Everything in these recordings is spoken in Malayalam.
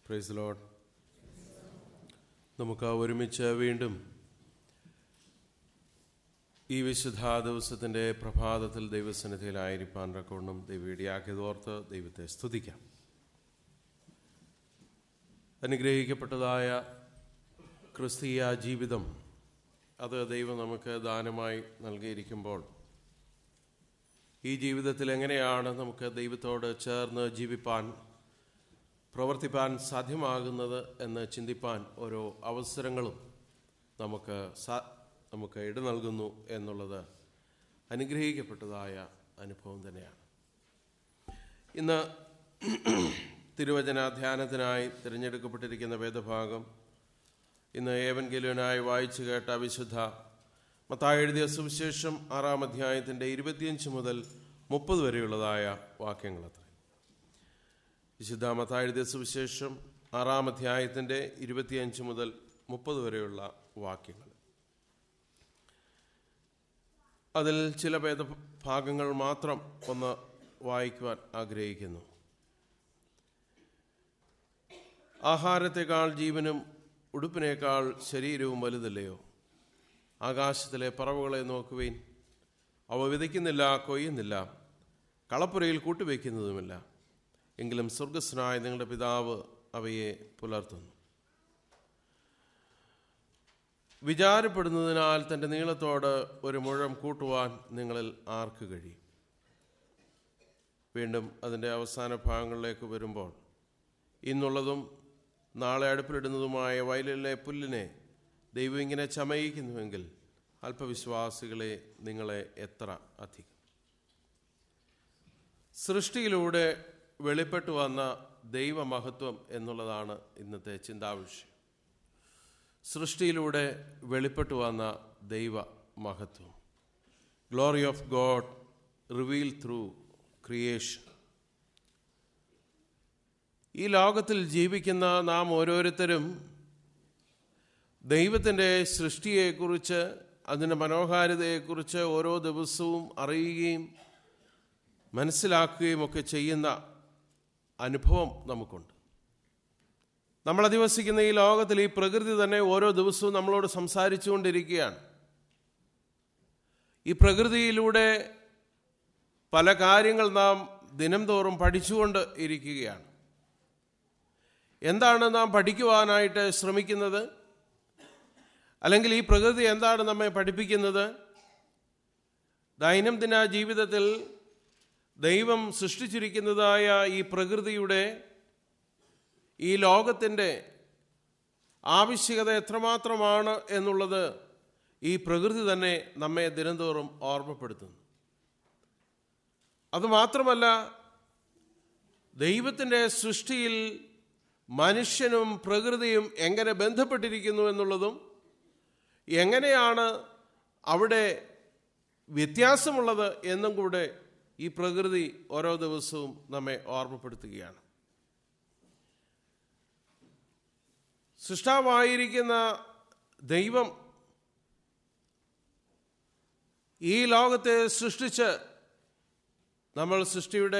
പ്രൈസ് ലോഡ് നമുക്ക് ഒരുമിച്ച് വീണ്ടും ഈ വിശുദ്ധ ദിവസത്തിൻ്റെ പ്രഭാതത്തിൽ ദൈവസന്നിധിയിലായിരിക്കാൻ റെക്കോർഡും ദൈവീടിയാക്കിയതോർത്ത് ദൈവത്തെ സ്തുതിക്കാം അനുഗ്രഹിക്കപ്പെട്ടതായ ക്രിസ്തീയ ജീവിതം അത് ദൈവം നമുക്ക് ദാനമായി നൽകിയിരിക്കുമ്പോൾ ഈ ജീവിതത്തിൽ എങ്ങനെയാണ് നമുക്ക് ദൈവത്തോട് ചേർന്ന് ജീവിപ്പാൻ പ്രവർത്തിപ്പാൻ സാധ്യമാകുന്നത് എന്ന് ചിന്തിപ്പാൻ ഓരോ അവസരങ്ങളും നമുക്ക് സാ നമുക്ക് ഇട നൽകുന്നു എന്നുള്ളത് അനുഗ്രഹിക്കപ്പെട്ടതായ അനുഭവം തന്നെയാണ് ഇന്ന് തിരുവചന ധ്യാനത്തിനായി തിരഞ്ഞെടുക്കപ്പെട്ടിരിക്കുന്ന വേദഭാഗം ഇന്ന് ഏവൻഗെലുവിനായി വായിച്ചു കേട്ട വിശുദ്ധ മത്തായി എഴുതിയ സുവിശേഷം ആറാം അധ്യായത്തിൻ്റെ ഇരുപത്തിയഞ്ച് മുതൽ മുപ്പത് വരെയുള്ളതായ വാക്യങ്ങളത്ര വിശുദ്ധ മത്തായി എഴുതിയ സുവിശേഷം ആറാം അധ്യായത്തിൻ്റെ ഇരുപത്തിയഞ്ച് മുതൽ മുപ്പത് വരെയുള്ള വാക്യങ്ങൾ അതിൽ ചില ഭേദഭാഗങ്ങൾ മാത്രം ഒന്ന് വായിക്കുവാൻ ആഗ്രഹിക്കുന്നു ആഹാരത്തെക്കാൾ ജീവനും ഉടുപ്പിനേക്കാൾ ശരീരവും വലുതല്ലയോ ആകാശത്തിലെ പറവുകളെ നോക്കുവേൻ അവ വിതയ്ക്കുന്നില്ല കൊയ്യുന്നില്ല കളപ്പുരയിൽ കൂട്ടുവയ്ക്കുന്നതുമില്ല എങ്കിലും സ്വർഗസ്നായ നിങ്ങളുടെ പിതാവ് അവയെ പുലർത്തുന്നു വിചാരപ്പെടുന്നതിനാൽ തൻ്റെ നീളത്തോട് ഒരു മുഴം കൂട്ടുവാൻ നിങ്ങളിൽ ആർക്ക് കഴിയും വീണ്ടും അതിൻ്റെ അവസാന ഭാഗങ്ങളിലേക്ക് വരുമ്പോൾ ഇന്നുള്ളതും നാളെ അടുപ്പിലിടുന്നതുമായ വയലിലെ പുല്ലിനെ ദൈവം ഇങ്ങനെ ചമയിക്കുന്നുവെങ്കിൽ അല്പവിശ്വാസികളെ നിങ്ങളെ എത്ര അധികം സൃഷ്ടിയിലൂടെ വെളിപ്പെട്ടു വന്ന ദൈവമഹത്വം എന്നുള്ളതാണ് ഇന്നത്തെ ചിന്താവിഷയം സൃഷ്ടിയിലൂടെ വെളിപ്പെട്ടു വന്ന ദൈവ മഹത്വം glory of God reveal through creation ഈ ലോകത്തിൽ ജീവിക്കുന്ന നാം ഓരോരുത്തരും ദൈവത്തിൻ്റെ സൃഷ്ടിയെക്കുറിച്ച് അതിൻ്റെ മനോഹാരിതയെക്കുറിച്ച് ഓരോ ദിവസവും അറിയുകയും മനസ്സിലാക്കുകയും ഒക്കെ ചെയ്യുന്ന അനുഭവം നമുക്കുണ്ട് നമ്മൾ അധിവസിക്കുന്ന ഈ ലോകത്തിൽ ഈ പ്രകൃതി തന്നെ ഓരോ ദിവസവും നമ്മളോട് സംസാരിച്ചുകൊണ്ടിരിക്കുകയാണ് ഈ പ്രകൃതിയിലൂടെ പല കാര്യങ്ങൾ നാം ദിനം തോറും പഠിച്ചുകൊണ്ട് ഇരിക്കുകയാണ് എന്താണ് നാം പഠിക്കുവാനായിട്ട് ശ്രമിക്കുന്നത് അല്ലെങ്കിൽ ഈ പ്രകൃതി എന്താണ് നമ്മെ പഠിപ്പിക്കുന്നത് ദൈനംദിന ജീവിതത്തിൽ ദൈവം സൃഷ്ടിച്ചിരിക്കുന്നതായ ഈ പ്രകൃതിയുടെ ഈ ലോകത്തിൻ്റെ ആവശ്യകത എത്രമാത്രമാണ് എന്നുള്ളത് ഈ പ്രകൃതി തന്നെ നമ്മെ ദിനംതോറും ഓർമ്മപ്പെടുത്തുന്നു അതുമാത്രമല്ല ദൈവത്തിൻ്റെ സൃഷ്ടിയിൽ മനുഷ്യനും പ്രകൃതിയും എങ്ങനെ ബന്ധപ്പെട്ടിരിക്കുന്നു എന്നുള്ളതും എങ്ങനെയാണ് അവിടെ വ്യത്യാസമുള്ളത് എന്നും കൂടെ ഈ പ്രകൃതി ഓരോ ദിവസവും നമ്മെ ഓർമ്മപ്പെടുത്തുകയാണ് സൃഷ്ടാവായിരിക്കുന്ന ദൈവം ഈ ലോകത്തെ സൃഷ്ടിച്ച് നമ്മൾ സൃഷ്ടിയുടെ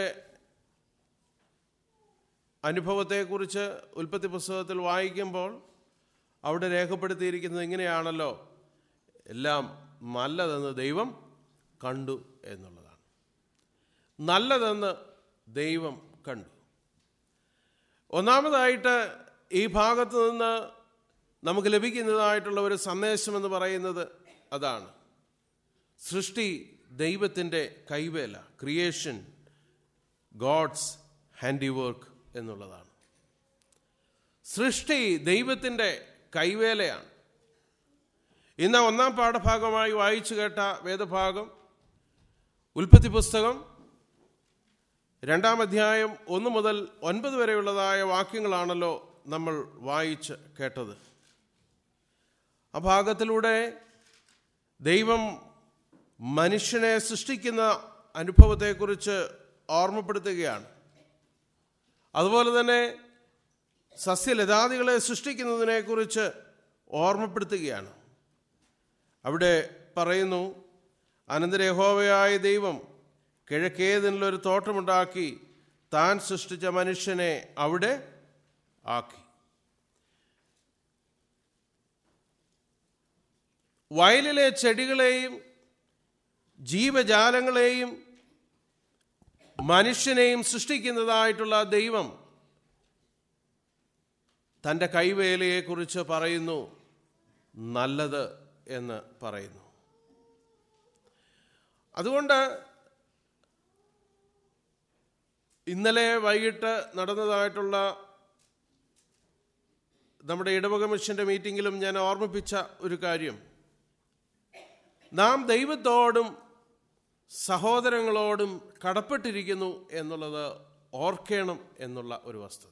അനുഭവത്തെക്കുറിച്ച് ഉൽപ്പത്തി പുസ്തകത്തിൽ വായിക്കുമ്പോൾ അവിടെ രേഖപ്പെടുത്തിയിരിക്കുന്നത് ഇങ്ങനെയാണല്ലോ എല്ലാം നല്ലതെന്ന് ദൈവം കണ്ടു എന്നുള്ളതാണ് നല്ലതെന്ന് ദൈവം കണ്ടു ഒന്നാമതായിട്ട് ഈ ഭാഗത്ത് നിന്ന് നമുക്ക് ലഭിക്കുന്നതായിട്ടുള്ള ഒരു സന്ദേശം എന്ന് പറയുന്നത് അതാണ് സൃഷ്ടി ദൈവത്തിൻ്റെ കൈവേല ക്രിയേഷൻ ഗോഡ്സ് ഹാൻഡി വർക്ക് എന്നുള്ളതാണ് സൃഷ്ടി ദൈവത്തിൻ്റെ കൈവേലയാണ് ഇന്ന് ഒന്നാം പാഠഭാഗമായി വായിച്ചു കേട്ട വേദഭാഗം ഉൽപ്പത്തി പുസ്തകം രണ്ടാം അധ്യായം ഒന്ന് മുതൽ ഒൻപത് വരെയുള്ളതായ വാക്യങ്ങളാണല്ലോ നമ്മൾ വായിച്ച് കേട്ടത് ആ ഭാഗത്തിലൂടെ ദൈവം മനുഷ്യനെ സൃഷ്ടിക്കുന്ന അനുഭവത്തെക്കുറിച്ച് ഓർമ്മപ്പെടുത്തുകയാണ് അതുപോലെ തന്നെ സസ്യലതാദികളെ സൃഷ്ടിക്കുന്നതിനെക്കുറിച്ച് ഓർമ്മപ്പെടുത്തുകയാണ് അവിടെ പറയുന്നു അനന്തരഹോവയായ ദൈവം കിഴക്കേതിനുള്ളൊരു തോട്ടമുണ്ടാക്കി താൻ സൃഷ്ടിച്ച മനുഷ്യനെ അവിടെ ആക്കി വയലിലെ ചെടികളെയും ജീവജാലങ്ങളെയും മനുഷ്യനെയും സൃഷ്ടിക്കുന്നതായിട്ടുള്ള ദൈവം തൻ്റെ കൈവേലയെക്കുറിച്ച് പറയുന്നു നല്ലത് എന്ന് പറയുന്നു അതുകൊണ്ട് ഇന്നലെ വൈകിട്ട് നടന്നതായിട്ടുള്ള നമ്മുടെ ഇടവക മിഷന്റെ മീറ്റിങ്ങിലും ഞാൻ ഓർമ്മിപ്പിച്ച ഒരു കാര്യം നാം ദൈവത്തോടും സഹോദരങ്ങളോടും കടപ്പെട്ടിരിക്കുന്നു എന്നുള്ളത് ഓർക്കണം എന്നുള്ള ഒരു വസ്തുത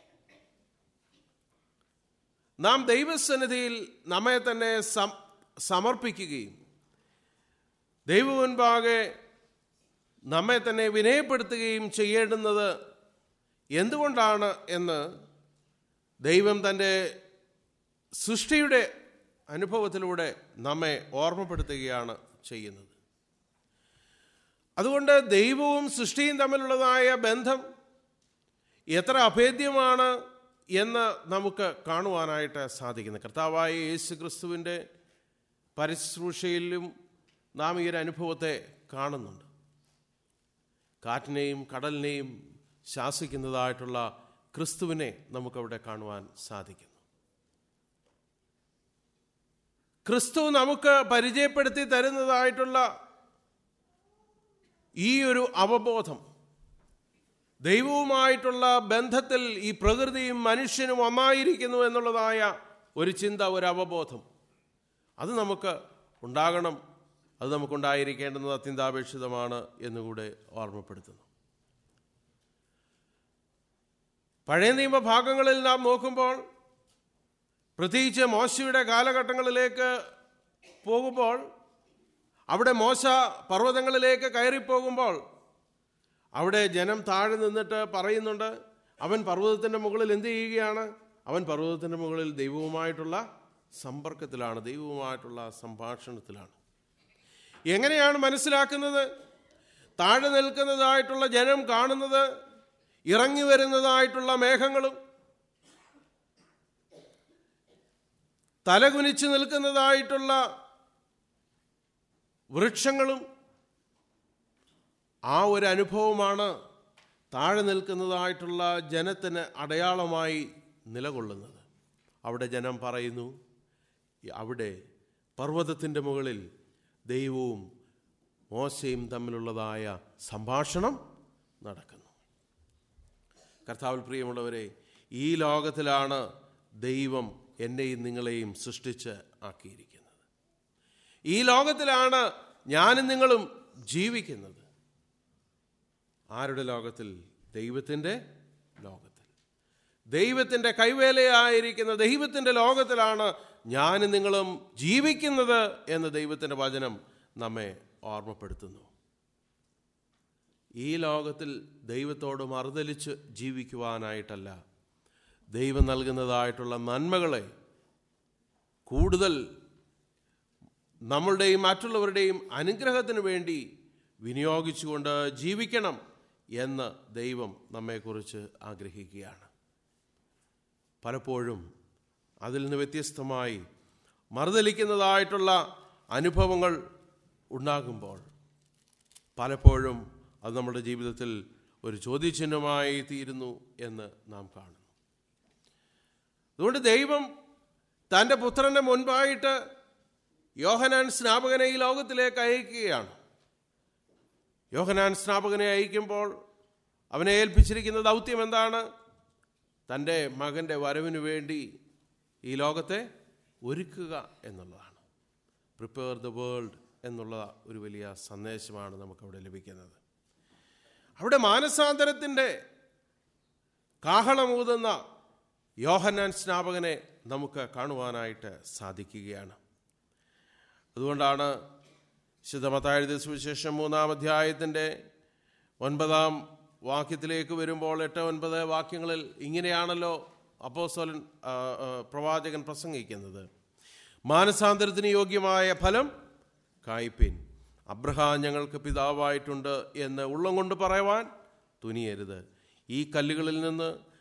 നാം ദൈവസന്നിധിയിൽ നമ്മെ തന്നെ സം സമർപ്പിക്കുകയും ദൈവ മുൻപാകെ നമ്മെ തന്നെ വിനയപ്പെടുത്തുകയും ചെയ്യേണ്ടുന്നത് എന്തുകൊണ്ടാണ് എന്ന് ദൈവം തൻ്റെ സൃഷ്ടിയുടെ അനുഭവത്തിലൂടെ നമ്മെ ഓർമ്മപ്പെടുത്തുകയാണ് ചെയ്യുന്നത് അതുകൊണ്ട് ദൈവവും സൃഷ്ടിയും തമ്മിലുള്ളതായ ബന്ധം എത്ര അഭേദ്യമാണ് എന്ന് നമുക്ക് കാണുവാനായിട്ട് സാധിക്കുന്നു കർത്താവായ യേശു ക്രിസ്തുവിൻ്റെ പരിശുശ്രൂഷയിലും നാം ഈ ഒരു അനുഭവത്തെ കാണുന്നുണ്ട് കാറ്റിനെയും കടലിനെയും ശാസിക്കുന്നതായിട്ടുള്ള ക്രിസ്തുവിനെ നമുക്കവിടെ കാണുവാൻ സാധിക്കുന്നു ക്രിസ്തു നമുക്ക് പരിചയപ്പെടുത്തി തരുന്നതായിട്ടുള്ള ഈ ഒരു അവബോധം ദൈവവുമായിട്ടുള്ള ബന്ധത്തിൽ ഈ പ്രകൃതിയും മനുഷ്യനും ഒന്നായിരിക്കുന്നു എന്നുള്ളതായ ഒരു ചിന്ത ഒരു അവബോധം അത് നമുക്ക് ഉണ്ടാകണം അത് നമുക്കുണ്ടായിരിക്കേണ്ടുന്നത് അത്യന്താപേക്ഷിതമാണ് എന്നുകൂടെ ഓർമ്മപ്പെടുത്തുന്നു പഴയ നിയമ ഭാഗങ്ങളിൽ നാം നോക്കുമ്പോൾ പ്രത്യേകിച്ച് മോശയുടെ കാലഘട്ടങ്ങളിലേക്ക് പോകുമ്പോൾ അവിടെ മോശ പർവ്വതങ്ങളിലേക്ക് കയറിപ്പോകുമ്പോൾ അവിടെ ജനം താഴെ നിന്നിട്ട് പറയുന്നുണ്ട് അവൻ പർവ്വതത്തിൻ്റെ മുകളിൽ എന്ത് ചെയ്യുകയാണ് അവൻ പർവ്വതത്തിൻ്റെ മുകളിൽ ദൈവവുമായിട്ടുള്ള സമ്പർക്കത്തിലാണ് ദൈവവുമായിട്ടുള്ള സംഭാഷണത്തിലാണ് എങ്ങനെയാണ് മനസ്സിലാക്കുന്നത് താഴെ നിൽക്കുന്നതായിട്ടുള്ള ജനം കാണുന്നത് ഇറങ്ങി വരുന്നതായിട്ടുള്ള മേഘങ്ങളും തലകുനിച്ച് നിൽക്കുന്നതായിട്ടുള്ള വൃക്ഷങ്ങളും ആ ഒരു അനുഭവമാണ് താഴെ നിൽക്കുന്നതായിട്ടുള്ള ജനത്തിന് അടയാളമായി നിലകൊള്ളുന്നത് അവിടെ ജനം പറയുന്നു അവിടെ പർവ്വതത്തിൻ്റെ മുകളിൽ ദൈവവും മോശയും തമ്മിലുള്ളതായ സംഭാഷണം നടക്കുന്നു കർത്താവിൽ പ്രിയമുള്ളവരെ ഈ ലോകത്തിലാണ് ദൈവം എന്നെയും നിങ്ങളെയും സൃഷ്ടിച്ച് ആക്കിയിരിക്കുന്നത് ഈ ലോകത്തിലാണ് ഞാനും നിങ്ങളും ജീവിക്കുന്നത് ആരുടെ ലോകത്തിൽ ദൈവത്തിൻ്റെ ലോകത്തിൽ ദൈവത്തിൻ്റെ കൈവേലയായിരിക്കുന്ന ദൈവത്തിൻ്റെ ലോകത്തിലാണ് ഞാനും നിങ്ങളും ജീവിക്കുന്നത് എന്ന് ദൈവത്തിൻ്റെ വചനം നമ്മെ ഓർമ്മപ്പെടുത്തുന്നു ഈ ലോകത്തിൽ ദൈവത്തോട് മറുതലിച്ച് ജീവിക്കുവാനായിട്ടല്ല ദൈവം നൽകുന്നതായിട്ടുള്ള നന്മകളെ കൂടുതൽ നമ്മളുടെയും മറ്റുള്ളവരുടെയും അനുഗ്രഹത്തിന് വേണ്ടി വിനിയോഗിച്ചുകൊണ്ട് ജീവിക്കണം എന്ന് ദൈവം നമ്മെക്കുറിച്ച് ആഗ്രഹിക്കുകയാണ് പലപ്പോഴും അതിൽ നിന്ന് വ്യത്യസ്തമായി മറുതലിക്കുന്നതായിട്ടുള്ള അനുഭവങ്ങൾ ഉണ്ടാകുമ്പോൾ പലപ്പോഴും അത് നമ്മുടെ ജീവിതത്തിൽ ഒരു ചോദ്യചിഹ്നമായി തീരുന്നു എന്ന് നാം കാണുന്നു അതുകൊണ്ട് ദൈവം തൻ്റെ പുത്രൻ്റെ മുൻപായിട്ട് യോഹനാൻ സ്നാപകനെ ഈ ലോകത്തിലേക്ക് അയക്കുകയാണ് യോഹനാൻ സ്നാപകനെ അയക്കുമ്പോൾ അവനെ ഏൽപ്പിച്ചിരിക്കുന്ന ദൗത്യം എന്താണ് തൻ്റെ മകൻ്റെ വരവിന് വേണ്ടി ഈ ലോകത്തെ ഒരുക്കുക എന്നുള്ളതാണ് പ്രിപ്പയർ ദ വേൾഡ് എന്നുള്ള ഒരു വലിയ സന്ദേശമാണ് നമുക്കവിടെ ലഭിക്കുന്നത് അവിടെ മാനസാന്തരത്തിൻ്റെ കാഹളമൂതുന്ന യോഹന്നാൻ സ്നാപകനെ നമുക്ക് കാണുവാനായിട്ട് സാധിക്കുകയാണ് അതുകൊണ്ടാണ് ശുദ്ധമത്തായ സുവിശേഷം മൂന്നാം അധ്യായത്തിൻ്റെ ഒൻപതാം വാക്യത്തിലേക്ക് വരുമ്പോൾ എട്ട് ഒൻപത് വാക്യങ്ങളിൽ ഇങ്ങനെയാണല്ലോ അപ്പോസ്തലൻ ആ, ആ, പ്രവാചകൻ പ്രസംഗിക്കുന്നത് മാനസാന്തരത്തിന് യോഗ്യമായ ഫലം കായ്പിൻ അബ്രഹാം ഞങ്ങൾക്ക് പിതാവായിട്ടുണ്ട് എന്ന് ഉള്ളം കൊണ്ട് പറയുവാൻ തുനിയരുത് ഈ കല്ലുകളിൽ നിന്ന്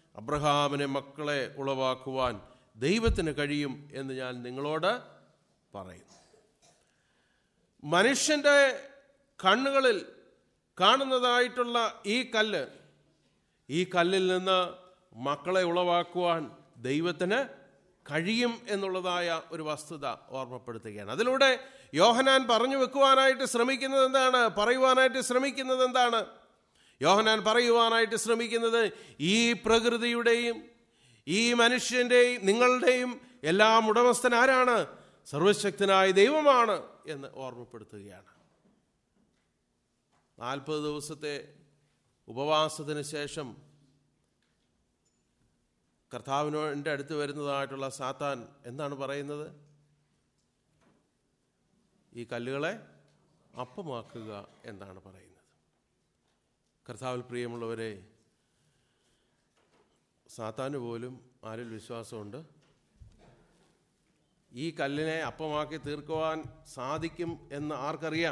അബ്രഹാമിനെ മക്കളെ ഉളവാക്കുവാൻ ദൈവത്തിന് കഴിയും എന്ന് ഞാൻ നിങ്ങളോട് പറയുന്നു മനുഷ്യൻ്റെ കണ്ണുകളിൽ കാണുന്നതായിട്ടുള്ള ഈ കല്ല് ഈ കല്ലിൽ നിന്ന് മക്കളെ ഉളവാക്കുവാൻ ദൈവത്തിന് കഴിയും എന്നുള്ളതായ ഒരു വസ്തുത ഓർമ്മപ്പെടുത്തുകയാണ് അതിലൂടെ യോഹനാൻ പറഞ്ഞു വെക്കുവാനായിട്ട് ശ്രമിക്കുന്നത് എന്താണ് പറയുവാനായിട്ട് ശ്രമിക്കുന്നത് എന്താണ് യോഹനാൻ പറയുവാനായിട്ട് ശ്രമിക്കുന്നത് ഈ പ്രകൃതിയുടെയും ഈ മനുഷ്യൻ്റെയും നിങ്ങളുടെയും എല്ലാം ഉടമസ്ഥൻ ആരാണ് സർവശക്തനായ ദൈവമാണ് എന്ന് ഓർമ്മപ്പെടുത്തുകയാണ് നാൽപ്പത് ദിവസത്തെ ഉപവാസത്തിന് ശേഷം കർത്താവിനോൻ്റെ അടുത്ത് വരുന്നതായിട്ടുള്ള സാത്താൻ എന്താണ് പറയുന്നത് ഈ കല്ലുകളെ അപ്പമാക്കുക എന്നാണ് പറയുന്നത് കർത്താവിൽ പ്രിയമുള്ളവരെ സാത്താന് പോലും ആരിൽ വിശ്വാസമുണ്ട് ഈ കല്ലിനെ അപ്പമാക്കി തീർക്കുവാൻ സാധിക്കും എന്ന് ആർക്കറിയാം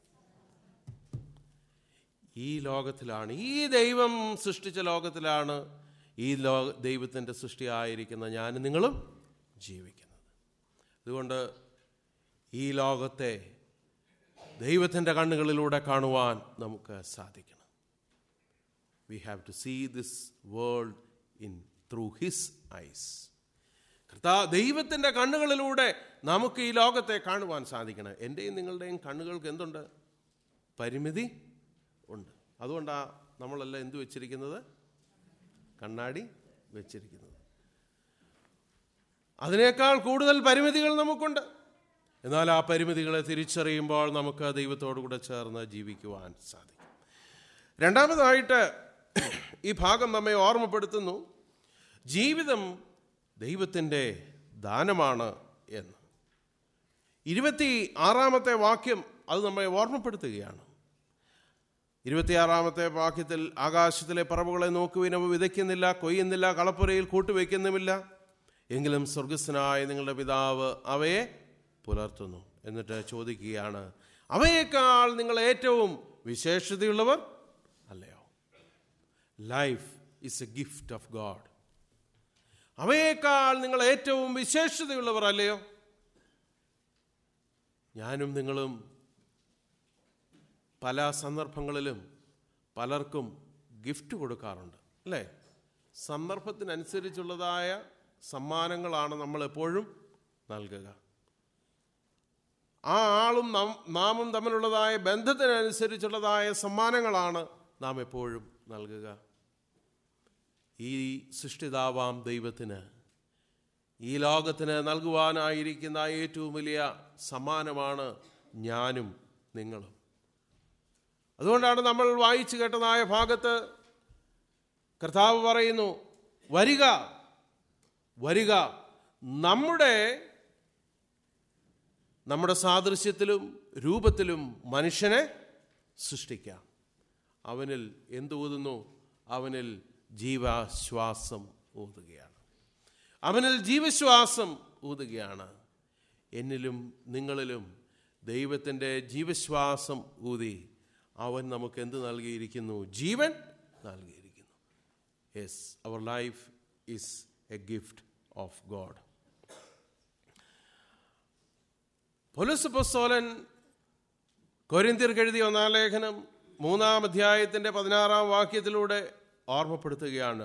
ഈ ലോകത്തിലാണ് ഈ ദൈവം സൃഷ്ടിച്ച ലോകത്തിലാണ് ഈ ലോ ദൈവത്തിൻ്റെ സൃഷ്ടിയായിരിക്കുന്ന ഞാനും നിങ്ങളും ജീവിക്കുന്നത് അതുകൊണ്ട് ഈ ലോകത്തെ ദൈവത്തിൻ്റെ കണ്ണുകളിലൂടെ കാണുവാൻ നമുക്ക് സാധിക്കണം we have to see this world in through his eyes കർത്താ ദൈവത്തിൻ്റെ കണ്ണുകളിലൂടെ നമുക്ക് ഈ ലോകത്തെ കാണുവാൻ സാധിക്കണം എൻ്റെയും നിങ്ങളുടെയും കണ്ണുകൾക്ക് എന്തുണ്ട് പരിമിതി ഉണ്ട് അതുകൊണ്ടാണ് നമ്മളെല്ലാം എന്ത് വെച്ചിരിക്കുന്നത് കണ്ണാടി വെച്ചിരിക്കുന്നത് അതിനേക്കാൾ കൂടുതൽ പരിമിതികൾ നമുക്കുണ്ട് എന്നാൽ ആ പരിമിതികളെ തിരിച്ചറിയുമ്പോൾ നമുക്ക് ദൈവത്തോടു കൂടെ ചേർന്ന് ജീവിക്കുവാൻ സാധിക്കും രണ്ടാമതായിട്ട് ഈ ഭാഗം നമ്മെ ഓർമ്മപ്പെടുത്തുന്നു ജീവിതം ദൈവത്തിൻ്റെ ദാനമാണ് എന്ന് ഇരുപത്തി ആറാമത്തെ വാക്യം അത് നമ്മെ ഓർമ്മപ്പെടുത്തുകയാണ് ഇരുപത്തിയാറാമത്തെ വാക്യത്തിൽ ആകാശത്തിലെ പറവുകളെ നോക്കുവിൻ അവ വിതയ്ക്കുന്നില്ല കൊയ്യുന്നില്ല കളപ്പുരയിൽ കൂട്ടുവയ്ക്കുന്നുമില്ല എങ്കിലും സ്വർഗസ്വനായ നിങ്ങളുടെ പിതാവ് അവയെ പുലർത്തുന്നു എന്നിട്ട് ചോദിക്കുകയാണ് അവയേക്കാൾ നിങ്ങൾ ഏറ്റവും വിശേഷതയുള്ളവർ അല്ലയോ life is a gift of God അവയേക്കാൾ നിങ്ങൾ ഏറ്റവും വിശേഷതയുള്ളവർ അല്ലയോ ഞാനും നിങ്ങളും പല സന്ദർഭങ്ങളിലും പലർക്കും ഗിഫ്റ്റ് കൊടുക്കാറുണ്ട് അല്ലേ സന്ദർഭത്തിനനുസരിച്ചുള്ളതായ സമ്മാനങ്ങളാണ് നമ്മൾ എപ്പോഴും നൽകുക ആ ആളും നാം- നാമും തമ്മിലുള്ളതായ ബന്ധത്തിനനുസരിച്ചുള്ളതായ സമ്മാനങ്ങളാണ് നാം എപ്പോഴും നൽകുക ഈ സൃഷ്ടിതാവാം ദൈവത്തിന് ഈ ലോകത്തിന് നൽകുവാനായിരിക്കുന്ന ഏറ്റവും വലിയ സമ്മാനമാണ് ഞാനും നിങ്ങളും അതുകൊണ്ടാണ് നമ്മൾ വായിച്ചു കേട്ടതായ ഭാഗത്ത് കർത്താവ് പറയുന്നു വരിക വരിക നമ്മുടെ നമ്മുടെ സാദൃശ്യത്തിലും രൂപത്തിലും മനുഷ്യനെ സൃഷ്ടിക്കാം അവനിൽ എന്ത് ഊതുന്നു അവനിൽ ജീവശ്വാസം ഊതുകയാണ് അവനിൽ ജീവശ്വാസം ഊതുകയാണ് എന്നിലും നിങ്ങളിലും ദൈവത്തിൻ്റെ ജീവശ്വാസം ഊതി അവൻ നമുക്ക് എന്ത് നൽകിയിരിക്കുന്നു ജീവൻ നൽകിയിരിക്കുന്നു yes our life is a gift of God പൊലസ് പുസ്തോലൻ കൊരിന്തിർക്ക് എഴുതിയ ഒന്നാം ലേഖനം മൂന്നാം അധ്യായത്തിൻ്റെ പതിനാറാം വാക്യത്തിലൂടെ ഓർമ്മപ്പെടുത്തുകയാണ്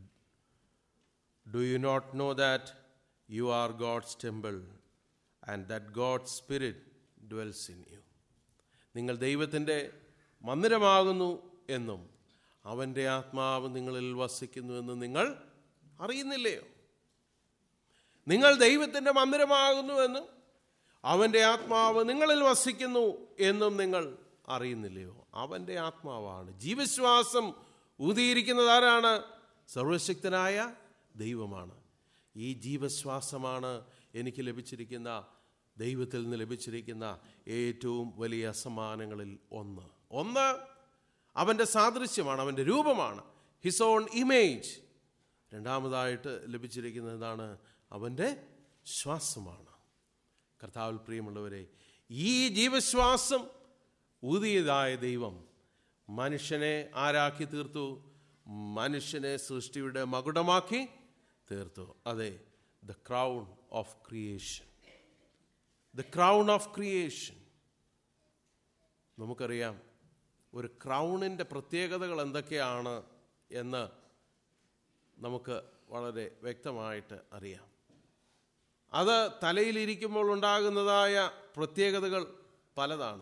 do you not know that you are God's temple and that God spirit dwells in you നിങ്ങൾ ദൈവത്തിൻ്റെ മന്ദിരമാകുന്നു എന്നും അവൻ്റെ ആത്മാവ് നിങ്ങളിൽ വസിക്കുന്നുവെന്നും നിങ്ങൾ അറിയുന്നില്ലയോ നിങ്ങൾ ദൈവത്തിൻ്റെ മന്ദിരമാകുന്നുവെന്നും അവൻ്റെ ആത്മാവ് നിങ്ങളിൽ വസിക്കുന്നു എന്നും നിങ്ങൾ അറിയുന്നില്ലയോ അവൻ്റെ ആത്മാവാണ് ജീവശ്വാസം ഊതിയിരിക്കുന്നത് ആരാണ് സർവശക്തനായ ദൈവമാണ് ഈ ജീവശ്വാസമാണ് എനിക്ക് ലഭിച്ചിരിക്കുന്ന ദൈവത്തിൽ നിന്ന് ലഭിച്ചിരിക്കുന്ന ഏറ്റവും വലിയ സമ്മാനങ്ങളിൽ ഒന്ന് ഒന്ന് അവൻ്റെ സാദൃശ്യമാണ് അവൻ്റെ രൂപമാണ് ഹിസ് ഓൺ ഇമേജ് രണ്ടാമതായിട്ട് ലഭിച്ചിരിക്കുന്നത് എന്താണ് അവൻ്റെ ശ്വാസമാണ് കർത്താവിൽ പ്രിയമുള്ളവരെ ഈ ജീവശ്വാസം ഊതിയതായ ദൈവം മനുഷ്യനെ ആരാക്കി തീർത്തു മനുഷ്യനെ സൃഷ്ടിയുടെ മകുടമാക്കി തീർത്തു അതെ the crown of creation the crown of creation നമുക്കറിയാം ഒരു ക്രൗണിൻ്റെ പ്രത്യേകതകൾ എന്തൊക്കെയാണ് എന്ന് നമുക്ക് വളരെ വ്യക്തമായിട്ട് അറിയാം അത് തലയിലിരിക്കുമ്പോൾ ഉണ്ടാകുന്നതായ പ്രത്യേകതകൾ പലതാണ്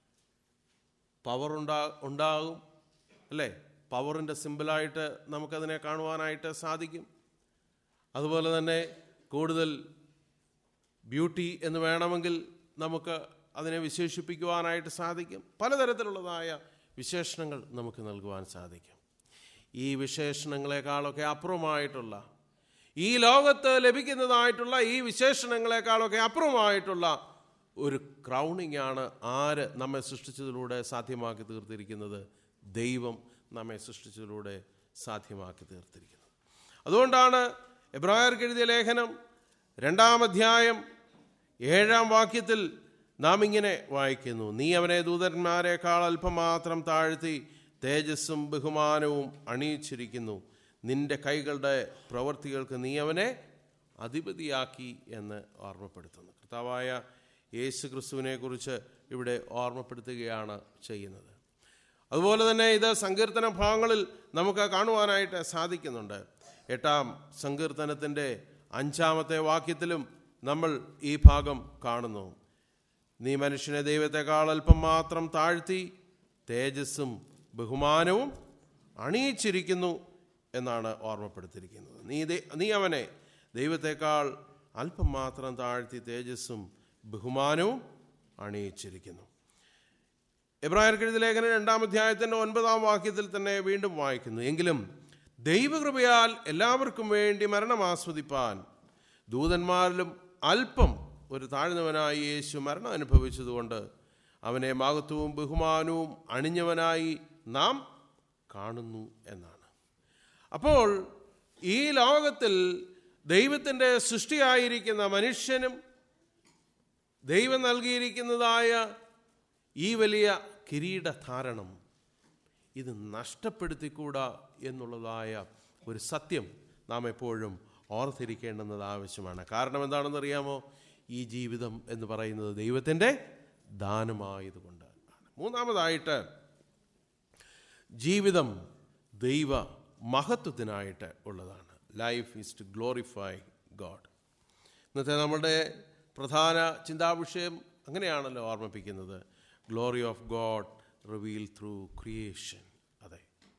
പവർ ഉണ്ടാ ഉണ്ടാകും അല്ലേ പവറിൻ്റെ സിമ്പിളായിട്ട് നമുക്കതിനെ കാണുവാനായിട്ട് സാധിക്കും അതുപോലെ തന്നെ കൂടുതൽ ബ്യൂട്ടി എന്ന് വേണമെങ്കിൽ നമുക്ക് അതിനെ വിശേഷിപ്പിക്കുവാനായിട്ട് സാധിക്കും പലതരത്തിലുള്ളതായ വിശേഷണങ്ങൾ നമുക്ക് നൽകുവാൻ സാധിക്കും ഈ വിശേഷണങ്ങളെക്കാളൊക്കെ അപ്പുറമായിട്ടുള്ള ഈ ലോകത്ത് ലഭിക്കുന്നതായിട്ടുള്ള ഈ വിശേഷണങ്ങളെക്കാളൊക്കെ അപ്പുറമായിട്ടുള്ള ഒരു ക്രൗണിംഗ് ആണ് ആര് നമ്മെ സൃഷ്ടിച്ചതിലൂടെ സാധ്യമാക്കി തീർത്തിരിക്കുന്നത് ദൈവം നമ്മെ സൃഷ്ടിച്ചതിലൂടെ സാധ്യമാക്കി തീർത്തിരിക്കുന്നത് അതുകൊണ്ടാണ് എബ്രായർക്ക് എഴുതിയ ലേഖനം രണ്ടാം അധ്യായം ഏഴാം വാക്യത്തിൽ നാം ഇങ്ങനെ വായിക്കുന്നു നീ അവനെ ദൂതന്മാരെക്കാൾ അല്പം മാത്രം താഴ്ത്തി തേജസ്സും ബഹുമാനവും അണിയിച്ചിരിക്കുന്നു നിന്റെ കൈകളുടെ പ്രവൃത്തികൾക്ക് നീ അവനെ അധിപതിയാക്കി എന്ന് ഓർമ്മപ്പെടുത്തുന്നു കർത്താവായ യേശു ക്രിസ്തുവിനെ കുറിച്ച് ഇവിടെ ഓർമ്മപ്പെടുത്തുകയാണ് ചെയ്യുന്നത് അതുപോലെ തന്നെ ഇത് സങ്കീർത്തന ഭാഗങ്ങളിൽ നമുക്ക് കാണുവാനായിട്ട് സാധിക്കുന്നുണ്ട് എട്ടാം സങ്കീർത്തനത്തിൻ്റെ അഞ്ചാമത്തെ വാക്യത്തിലും നമ്മൾ ഈ ഭാഗം കാണുന്നു നീ മനുഷ്യനെ ദൈവത്തെക്കാൾ അല്പം മാത്രം താഴ്ത്തി തേജസ്സും ബഹുമാനവും അണിയിച്ചിരിക്കുന്നു എന്നാണ് ഓർമ്മപ്പെടുത്തിയിരിക്കുന്നത് നീ ദൈ- നീ അവനെ ദൈവത്തെക്കാൾ അല്പം മാത്രം താഴ്ത്തി തേജസ്സും ബഹുമാനവും അണിയിച്ചിരിക്കുന്നു എബ്രായർക്കെഴുതി ലേഖനം രണ്ടാം അധ്യായത്തിൻ്റെ ഒൻപതാം വാക്യത്തിൽ തന്നെ വീണ്ടും വായിക്കുന്നു എങ്കിലും ദൈവകൃപയാൽ എല്ലാവർക്കും വേണ്ടി മരണം ആസ്വദിപ്പാൻ ദൂതന്മാരിലും അല്പം ഒരു താഴ്ന്നവനായി യേശു മരണം അനുഭവിച്ചതുകൊണ്ട് അവനെ മഹത്വവും ബഹുമാനവും അണിഞ്ഞവനായി നാം കാണുന്നു എന്നാണ് അപ്പോൾ ഈ ലോകത്തിൽ ദൈവത്തിൻ്റെ സൃഷ്ടിയായിരിക്കുന്ന മനുഷ്യനും ദൈവം നൽകിയിരിക്കുന്നതായ ഈ വലിയ കിരീടധാരണം ഇത് നഷ്ടപ്പെടുത്തിക്കൂടാ എന്നുള്ളതായ ഒരു സത്യം നാം എപ്പോഴും ഓർത്തിരിക്കേണ്ടുന്നത് ആവശ്യമാണ് കാരണം എന്താണെന്ന് അറിയാമോ ഈ ജീവിതം എന്ന് പറയുന്നത് ദൈവത്തിൻ്റെ ദാനമായതുകൊണ്ട് മൂന്നാമതായിട്ട് ജീവിതം ദൈവ മഹത്വത്തിനായിട്ട് ഉള്ളതാണ് life is to glorify God ഇന്നത്തെ നമ്മുടെ പ്രധാന ചിന്താവിഷയം അങ്ങനെയാണല്ലോ ഓർമ്മിപ്പിക്കുന്നത് glory of God reveal through creation അതെ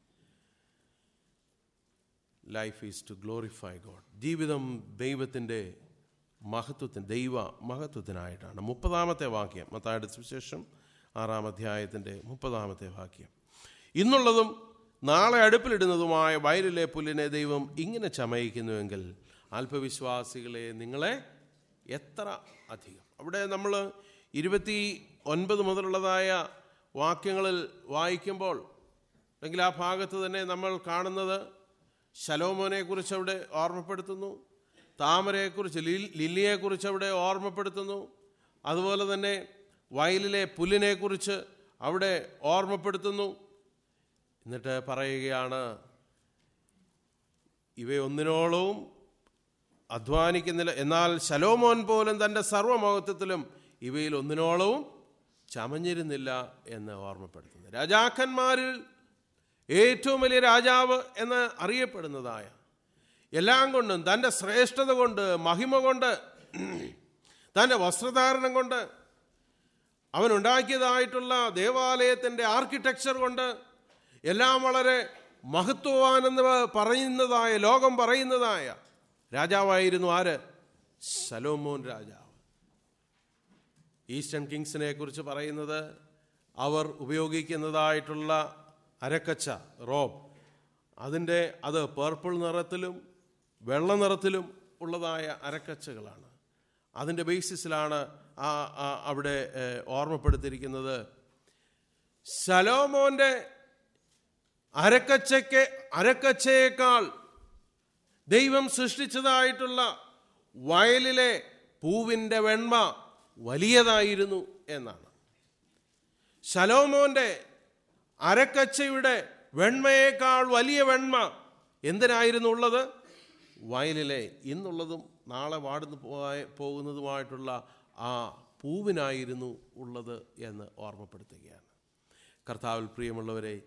life is to glorify God ജീവിതം ദൈവത്തിൻ്റെ മഹത്വത്തിന് ദൈവ മഹത്വത്തിനായിട്ടാണ് മുപ്പതാമത്തെ വാക്യം മത്തായുടെ സുവിശേഷം ആറാം അധ്യായത്തിൻ്റെ മുപ്പതാമത്തെ വാക്യം ഇന്നുള്ളതും നാളെ അടുപ്പിലിടുന്നതുമായ വയലിലെ പുല്ലിനെ ദൈവം ഇങ്ങനെ ചമയിക്കുന്നുവെങ്കിൽ അല്പവിശ്വാസികളെ നിങ്ങളെ എത്ര അധികം അവിടെ നമ്മൾ ഇരുപത്തി ഒൻപത് മുതലുള്ളതായ വാക്യങ്ങളിൽ വായിക്കുമ്പോൾ അല്ലെങ്കിൽ ആ ഭാഗത്ത് തന്നെ നമ്മൾ കാണുന്നത് ശലോമോനെക്കുറിച്ച് അവിടെ ഓർമ്മപ്പെടുത്തുന്നു താമരയെക്കുറിച്ച് ലിൽ- ലില്ലിയെക്കുറിച്ച് അവിടെ ഓർമ്മപ്പെടുത്തുന്നു അതുപോലെ തന്നെ വയലിലെ പുല്ലിനെക്കുറിച്ച് അവിടെ ഓർമ്മപ്പെടുത്തുന്നു എന്നിട്ട് പറയുകയാണ് ഇവയൊന്നിനോളവും അധ്വാനിക്കുന്നില്ല എന്നാൽ ശലോമോൻ പോലും തൻ്റെ സർവമഹത്വത്തിലും ഇവയിൽ ഒന്നിനോളവും ചമഞ്ഞിരുന്നില്ല എന്ന് ഓർമ്മപ്പെടുത്തുന്നു രാജാക്കന്മാരിൽ ഏറ്റവും വലിയ രാജാവ് എന്ന് അറിയപ്പെടുന്നതായ എല്ലാം കൊണ്ടും തൻ്റെ ശ്രേഷ്ഠത കൊണ്ട് മഹിമ കൊണ്ട് തൻ്റെ വസ്ത്രധാരണം കൊണ്ട് അവനുണ്ടാക്കിയതായിട്ടുള്ള ദേവാലയത്തിൻ്റെ ആർക്കിടെക്ചർ കൊണ്ട് എല്ലാം വളരെ മഹത്വവാനെന്ന് പറയുന്നതായ ലോകം പറയുന്നതായ രാജാവായിരുന്നു ആര് സലോമോൻ രാജാവ് ഈസ്റ്റേൺ കിങ്സിനെ കുറിച്ച് പറയുന്നത് അവർ ഉപയോഗിക്കുന്നതായിട്ടുള്ള അരക്കച്ച റോബ് അതിൻ്റെ അത് പേർപ്പിൾ നിറത്തിലും വെള്ള നിറത്തിലും ഉള്ളതായ അരക്കച്ചകളാണ് അതിൻ്റെ ബേസിസിലാണ് ആ ആ- അവിടെ ഏഹ്, ഓർമ്മപ്പെടുത്തിയിരിക്കുന്നത് ശലോമോൻ്റെ അരക്കച്ചയ്ക്ക് അരക്കച്ചയേക്കാൾ ദൈവം സൃഷ്ടിച്ചതായിട്ടുള്ള വയലിലെ പൂവിൻ്റെ വെണ്മ വലിയതായിരുന്നു എന്നാണ് ശലോമോൻ്റെ അരക്കച്ചയുടെ വെണ്മയേക്കാൾ വലിയ വെണ്മ എന്തിനായിരുന്നു ഉള്ളത് വയലിലെ ഇന്നുള്ളതും നാളെ വാടുന്നു പോയ പോകുന്നതുമായിട്ടുള്ള ആ പൂവിനായിരുന്നു ഉള്ളത് എന്ന് ഓർമ്മപ്പെടുത്തുകയാണ് കർത്താവിൽ പ്രിയമുള്ളവരെ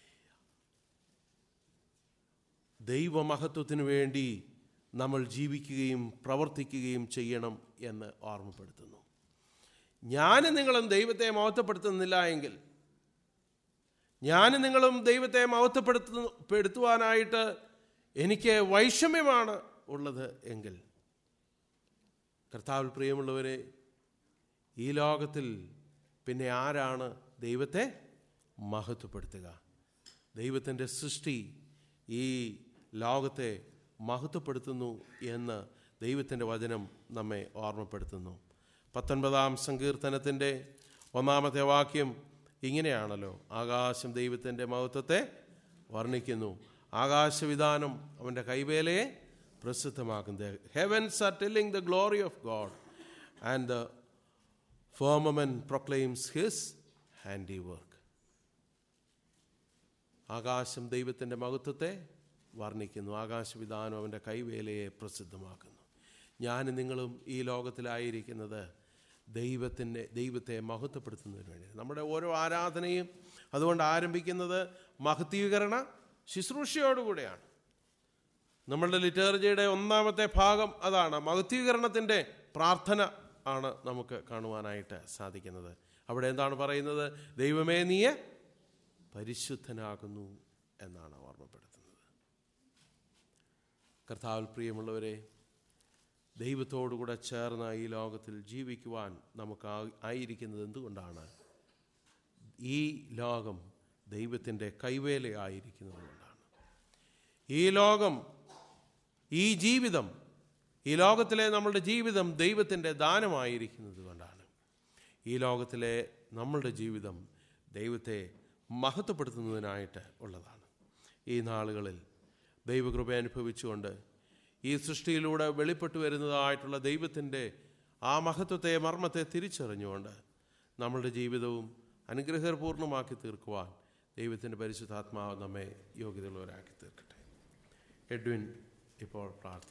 ദൈവമഹത്വത്തിനു വേണ്ടി നമ്മൾ ജീവിക്കുകയും പ്രവർത്തിക്കുകയും ചെയ്യണം എന്ന് ഓർമ്മപ്പെടുത്തുന്നു ഞാനും നിങ്ങളും ദൈവത്തെ മഹത്വപ്പെടുത്തുന്നില്ല എങ്കിൽ ഞാനും നിങ്ങളും ദൈവത്തെ മഹത്വപ്പെടുത്തു പെടുത്തുവാനായിട്ട് എനിക്ക് വൈഷമ്യമാണ് ഉള്ളത് എങ്കിൽ കർത്താവിൽ പ്രിയമുള്ളവരെ ഈ ലോകത്തിൽ പിന്നെ ആരാണ് ദൈവത്തെ മഹത്വപ്പെടുത്തുക ദൈവത്തിൻ്റെ സൃഷ്ടി ഈ ലോകത്തെ മഹത്വപ്പെടുത്തുന്നു എന്ന് ദൈവത്തിൻ്റെ വചനം നമ്മെ ഓർമ്മപ്പെടുത്തുന്നു പത്തൊൻപതാം സങ്കീർത്തനത്തിൻ്റെ ഒന്നാമത്തെ വാക്യം ഇങ്ങനെയാണല്ലോ ആകാശം ദൈവത്തിൻ്റെ മഹത്വത്തെ വർണ്ണിക്കുന്നു ആകാശവിധാനം അവൻ്റെ കൈവേലയെ പ്രസിദ്ധമാക്കുന്നത് heavens are telling the glory of God and the firmament proclaims his handiwork ആകാശം ദൈവത്തിൻ്റെ മഹത്വത്തെ വർണ്ണിക്കുന്നു ആകാശവിധാനം അവൻ്റെ കൈവേലയെ പ്രസിദ്ധമാക്കുന്നു ഞാനും നിങ്ങളും ഈ ലോകത്തിലായിരിക്കുന്നത് ദൈവത്തിൻ്റെ ദൈവത്തെ മഹത്വപ്പെടുത്തുന്നതിന് വേണ്ടി നമ്മുടെ ഓരോ ആരാധനയും അതുകൊണ്ട് ആരംഭിക്കുന്നത് മഹത്വീകരണ ശുശ്രൂഷയോടുകൂടെയാണ് നമ്മളുടെ ലിറ്റേർജിയുടെ ഒന്നാമത്തെ ഭാഗം അതാണ് മഹത്വീകരണത്തിൻ്റെ പ്രാർത്ഥന ആണ് നമുക്ക് കാണുവാനായിട്ട് സാധിക്കുന്നത് അവിടെ എന്താണ് പറയുന്നത് ദൈവമേ നീയെ പരിശുദ്ധനാകുന്നു എന്നാണ് ഓർമ്മപ്പെടുത്തുന്നത് കർത്താവിൽ പ്രിയമുള്ളവരെ ദൈവത്തോടുകൂടെ ചേർന്ന ഈ ലോകത്തിൽ ജീവിക്കുവാൻ നമുക്ക് ആ- ആയിരിക്കുന്നത് എന്തുകൊണ്ടാണ് ഈ ലോകം ദൈവത്തിൻ്റെ കൈവേലയായിരിക്കുന്നത് കൊണ്ടാണ് ഈ ലോകം ഈ ജീവിതം ഈ ലോകത്തിലെ നമ്മളുടെ ജീവിതം ദൈവത്തിൻ്റെ ദാനമായിരിക്കുന്നത് കൊണ്ടാണ് ഈ ലോകത്തിലെ നമ്മളുടെ ജീവിതം ദൈവത്തെ മഹത്വപ്പെടുത്തുന്നതിനായിട്ട് ഉള്ളതാണ് ഈ നാളുകളിൽ ദൈവകൃപ അനുഭവിച്ചുകൊണ്ട് ഈ സൃഷ്ടിയിലൂടെ വെളിപ്പെട്ടു വരുന്നതായിട്ടുള്ള ദൈവത്തിൻ്റെ ആ മഹത്വത്തെ മർമ്മത്തെ തിരിച്ചറിഞ്ഞുകൊണ്ട് നമ്മളുടെ ജീവിതവും അനുഗ്രഹപൂർണ്ണമാക്കി തീർക്കുവാൻ ദൈവത്തിൻ്റെ പരിശുദ്ധാത്മാവ് നമ്മെ യോഗ്യതയുള്ളവരാക്കി തീർക്കട്ടെ എഡ്വിൻ ഇപ്പോൾ പ്രാർത്ഥിക്കും